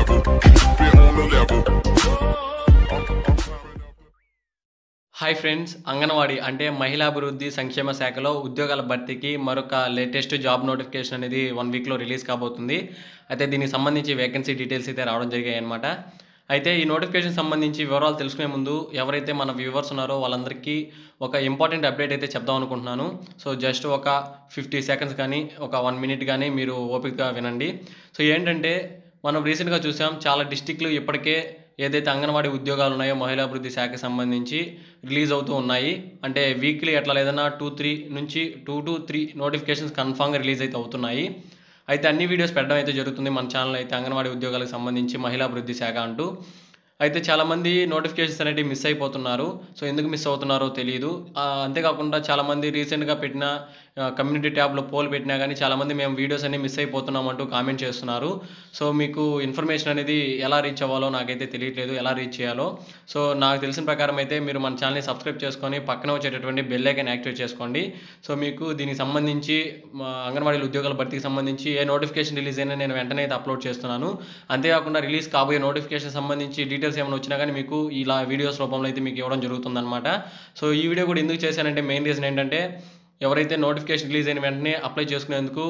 level. Keep it on the level. Hi friends Anganwadi అంటే మహిళా అభివృద్ధి సంక్షేమ శాఖలో ఉద్యోగాల భర్తీకి మరొక లేటెస్ట్ జాబ్ నోటిఫికేషన్ అనేది వన్ వీక్లో రిలీజ్ కాబోతుంది అయితే దీనికి సంబంధించి వేకెన్సీ డీటెయిల్స్ అయితే రావడం జరిగాయి అనమాట అయితే ఈ నోటిఫికేషన్ సంబంధించి వివరాలు తెలుసుకునే ముందు ఎవరైతే మన వ్యూవర్స్ ఉన్నారో వాళ్ళందరికీ ఒక ఇంపార్టెంట్ అప్డేట్ అయితే చెప్దాం అనుకుంటున్నాను సో జస్ట్ ఒక ఫిఫ్టీ సెకండ్స్ కానీ ఒక వన్ మినిట్ కానీ మీరు ఓపికగా వినండి సో ఏంటంటే మనం రీసెంట్గా చూసాం చాలా డిస్టిక్లు ఇప్పటికే ఏదైతే అంగన్వాడీ ఉద్యోగాలు ఉన్నాయో మహిళా అభివృద్ధి శాఖకి సంబంధించి రిలీజ్ అవుతూ ఉన్నాయి అంటే వీక్లీ ఎట్లా లేదన్నా టూ త్రీ నుంచి టూ టు త్రీ నోటిఫికేషన్స్ కన్ఫామ్గా రిలీజ్ అయితే అవుతున్నాయి అయితే అన్ని వీడియోస్ పెట్టడం అయితే జరుగుతుంది మన ఛానల్ అయితే అంగన్వాడీ ఉద్యోగాలకు సంబంధించి మహిళా అభివృద్ధి శాఖ అంటూ అయితే చాలామంది నోటిఫికేషన్స్ అనేవి మిస్ అయిపోతున్నారు సో ఎందుకు మిస్ అవుతున్నారో తెలియదు ఆ, అంతేకాకుండా చాలామంది రీసెంట్గా పెట్టిన కమ్యూనిటీ ట్యాబ్లో పోల్ పెట్టినా కానీ చాలామంది మేము వీడియోస్ అన్ని మిస్ అయిపోతున్నాం అంటూ కామెంట్ చేస్తున్నారు సో మీకు ఇన్ఫర్మేషన్ అనేది ఎలా రీచ్ అవ్వాలో నాకైతే తెలియట్లేదు ఎలా రీచ్ చేయాలో సో నాకు తెలిసిన ప్రకారం అయితే మీరు మన ఛానల్ని సబ్స్క్రైబ్ చేసుకొని పక్కన వచ్చేటటువంటి బెల్ ఐకాన్ యాక్టివేట్ చేసుకోండి సో మీకు దీనికి సంబంధించి మా అంగన్వాడీ ఉద్యోగాల భర్తీకి సంబంధించి ఏ నోటిఫికేషన్ రిలీజ్ అయినా నేను వెంటనే అయితే అప్లోడ్ చేస్తున్నాను అంతేకాకుండా రిలీజ్ కాబోయే నోటిఫికేషన్ సంబంధించి డీటెయిల్స్ ఏమైనా వచ్చినా కానీ మీకు ఇలా వీడియోస్ రూపంలో అయితే మీకు ఇవ్వడం జరుగుతుందన్నమాట సో ఈ వీడియో కూడా ఎందుకు చేశానంటే మెయిన్ రీజన్ ఏంటంటే ఎవరైతే నోటిఫికేషన్ రిలీజ్ అయిన వెంటనే అప్లై చేసుకునేందుకు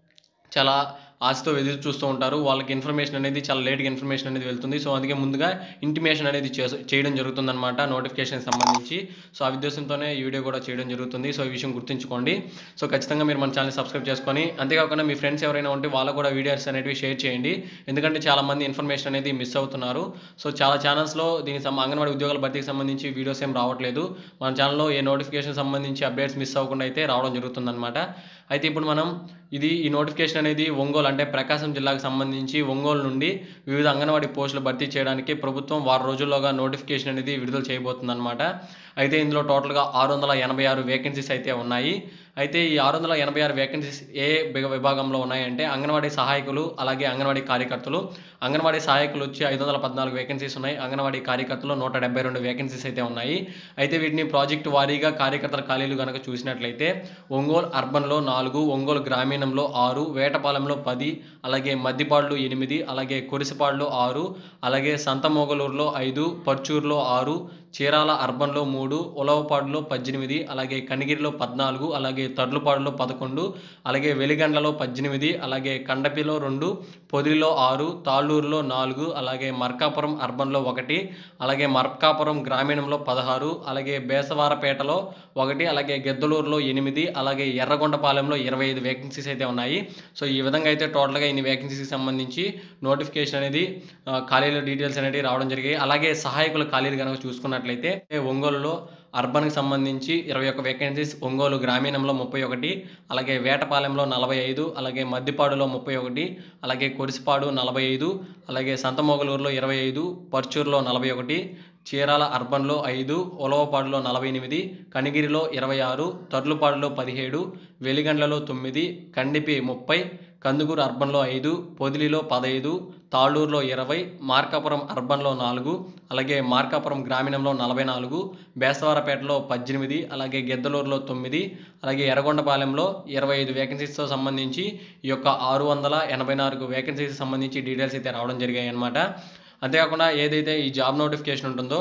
చాలా ఆశతో ఎదురు చూస్తూ ఉంటారు వాళ్ళకి ఇన్ఫర్మేషన్ అనేది చాలా లేట్గా ఇన్ఫర్మేషన్ అనేది వెళ్తుంది సో అందుకే ముందుగా ఇంటిమేషన్ అనేది చేస- చేయడం జరుగుతుందన్నమాట నోటిఫికేషన్ సంబంధించి సో ఆ ఉద్దేశంతోనే ఈ వీడియో కూడా చేయడం జరుగుతుంది సో ఈ విషయం గుర్తుంచుకోండి సో ఖచ్చితంగా మీరు మన ఛానల్ సబ్స్క్రైబ్ చేసుకొని అంతేకాకుండా మీ ఫ్రెండ్స్ ఎవరైనా ఉంటే వాళ్ళకు కూడా వీడియోస్ అనేవి షేర్ చేయండి ఎందుకంటే చాలా మంది ఇన్ఫర్మేషన్ అనేది మిస్ అవుతున్నారు సో చాలా ఛానల్స్లో దీనికి సంబ అంగన్వాడీ ఉద్యోగాల భర్తీకి సంబంధించి వీడియోస్ ఏం రావట్లేదు మన ఛానల్లో ఏ నోటిఫికేషన్ సంబంధించి అప్డేట్స్ మిస్ అవ్వకుండా అయితే రావడం జరుగుతుందన్నమాట అయితే ఇప్పుడు మనం ఇది ఈ నోటిఫికేషన్ అనేది ఒంగోలు అంటే ప్రకాశం జిల్లాకు సంబంధించి ఒంగోలు నుండి వివిధ అంగన్వాడీ పోస్టులు భర్తీ చేయడానికి ప్రభుత్వం వారం రోజుల్లోగా నోటిఫికేషన్ అనేది విడుదల చేయబోతుందన్నమాట అయితే ఇందులో టోటల్గా ఆరు వందల ఎనభై ఆరు వేకెన్సీస్ అయితే ఉన్నాయి అయితే ఈ ఆరు వందల ఎనభై ఆరు వేకెన్సీస్ ఏ బిగ- విభాగంలో ఉన్నాయంటే అంగన్వాడీ సహాయకులు అలాగే అంగన్వాడీ కార్యకర్తలు అంగన్వాడీ సహాయకులు వచ్చి ఐదు వందల పద్నాలుగు వేకెన్సీస్ ఉన్నాయి అంగన్వాడీ కార్యకర్తలు నూట డెబ్బై రెండు వేకెన్సీస్ అయితే ఉన్నాయి అయితే వీటిని ప్రాజెక్టు వారీగా కార్యకర్తల ఖాళీలు కనుక చూసినట్లయితే ఒంగోలు అర్బన్లో నాలుగు ఒంగోలు గ్రామీణంలో ఆరు వేటపాలెంలో పది అలాగే మద్దిపాడులో ఎనిమిది అలాగే కురిసిపాడులో ఆరు అలాగే సంతమోగలూరులో ఐదు పర్చూరులో ఆరు చీరాల అర్బన్లో మూడు ఉలవపాడులో పద్దెనిమిది అలాగే కనిగిరిలో పద్నాలుగు అలాగే తర్లుపాడులో పదకొండు అలాగే వెలిగండ్లలో పద్దెనిమిది అలాగే కండపిలో రెండు పొదిలిలో ఆరు తాళ్ళూరులో నాలుగు అలాగే మర్కాపురం అర్బన్లో ఒకటి అలాగే మర్కాపురం గ్రామీణంలో పదహారు అలాగే బేసవారపేటలో ఒకటి అలాగే గెద్దలూరులో ఎనిమిది అలాగే ఎర్రగొండపాలెంలో ఇరవై ఐదు వేకెన్సీస్ అయితే ఉన్నాయి సో ఈ విధంగా అయితే టోటల్గా ఇన్ని వేకెన్సీస్కి సంబంధించి నోటిఫికేషన్ అనేది ఆ, ఖాళీల డీటెయిల్స్ అనేది రావడం జరిగాయి అలాగే సహాయకుల ఖాళీలు కనుక చూసుకున్నట్లయితే ఒంగోలులో అర్బన్కి సంబంధించి ఇరవై ఒక్క వేకెన్సీస్ ఒంగోలు గ్రామీణంలో ముప్పై ఒకటి అలాగే వేటపాలెంలో నలభై ఐదు అలాగే మద్దిపాడులో ముప్పై ఒకటి అలాగే కొరిసిపాడు నలభై ఐదు అలాగే సంతమోగలూరులో ఇరవై ఐదు పర్చూరులో నలభై ఒకటి చీరాల అర్బన్లో ఐదు ఉలవపాడులో నలభై ఎనిమిది కనిగిరిలో ఇరవై ఆరు తర్లుపాడులో పదిహేడు వెలిగండ్లలో తొమ్మిది కండిపి ముప్పై కందుకూరు అర్బన్లో ఐదు పొదిలిలో పదహైదు తాళ్ళూరులో ఇరవై మార్కాపురం అర్బన్లో నాలుగు అలాగే మార్కాపురం గ్రామీణంలో నలభై నాలుగు బేస్తవారపేటలో పద్దెనిమిది అలాగే గెద్దలూరులో తొమ్మిది అలాగే ఎర్రగొండపాలెంలో ఇరవై ఐదు వేకెన్సీస్తో సంబంధించి ఈ యొక్క ఆరు వందల ఎనభై నాలుగు వేకెన్సీస్ సంబంధించి డీటెయిల్స్ అయితే రావడం జరిగాయి అనమాట అంతేకాకుండా ఏదైతే ఈ జాబ్ నోటిఫికేషన్ ఉంటుందో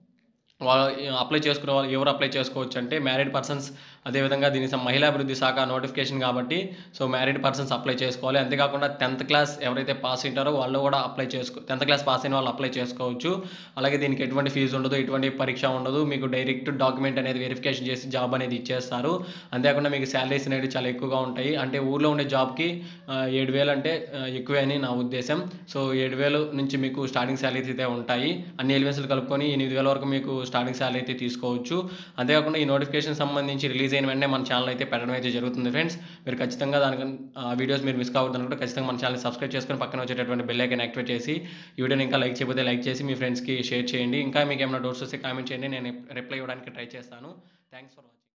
వాళ్ళు అప్లై చేసుకునే వాళ్ళు ఎవరు అప్లై చేసుకోవచ్చు అంటే మ్యారీడ్ పర్సన్స్ అదేవిధంగా దీనికి సం- మహిళా అభివృద్ధి శాఖ నోటిఫికేషన్ కాబట్టి సో మ్యారీడ్ పర్సన్స్ అప్లై చేసుకోవాలి అంతేకాకుండా టెన్త్ క్లాస్ ఎవరైతే పాస్ అయింటారో వాళ్ళు కూడా అప్లై చేసుకో టెన్త్ క్లాస్ పాస్ అయిన వాళ్ళు అప్లై చేసుకోవచ్చు అలాగే దీనికి ఎటువంటి ఫీజు ఉండదు ఎటువంటి పరీక్ష ఉండదు మీకు డైరెక్ట్ డాక్యుమెంట్ అనేది వెరిఫికేషన్ చేసి జాబ్ అనేది ఇచ్చేస్తారు అంతేకాకుండా మీకు శాలరీస్ అనేవి చాలా ఎక్కువగా ఉంటాయి అంటే ఊర్లో ఉండే జాబ్కి ఏడు వేలు అంటే ఆ, ఎక్కువే అని నా ఉద్దేశం సో ఏడు వేలు నుంచి మీకు స్టార్టింగ్ శాలరీస్ అయితే ఉంటాయి అన్ని ఎలివెన్స్లు కలుపుకొని ఎనిమిది వేల వరకు మీకు స్టార్టింగ్ శాలరీ అయితే తీసుకోవచ్చు అంతేకాకుండా ఈ నోటిఫికేషన్ సంబంధించి రిలీజ్ అయిన వెంటనే మన ఛానల్ అయితే పెట్టడం అయితే జరుగుతుంది ఫ్రెండ్స్ మీరు ఖచ్చితంగా దానికి ఆ వీడియోస్ మీరు మిస్ కావద్దు అనుకుంటే ఖచ్చితంగా మన ఛానల్ సబ్స్క్రైబ్ చేసుకొని పక్కన వచ్చేటటువంటి బెల్ ఐకాన్ యాక్టివేట్ చేసి ఈ వీడియోని ఇంకా లైక్ చేయకపోతే లైక్ చేసి మీ ఫ్రెండ్స్కి షేర్ చేయండి ఇంకా మీకు ఏమైనా డౌట్స్ వస్తే కామెంట్ చేయండి నేను రిప్లై ఇవ్వడానికి ట్రై చేస్తాను థ్యాంక్స్ ఫర్ వాచింగ్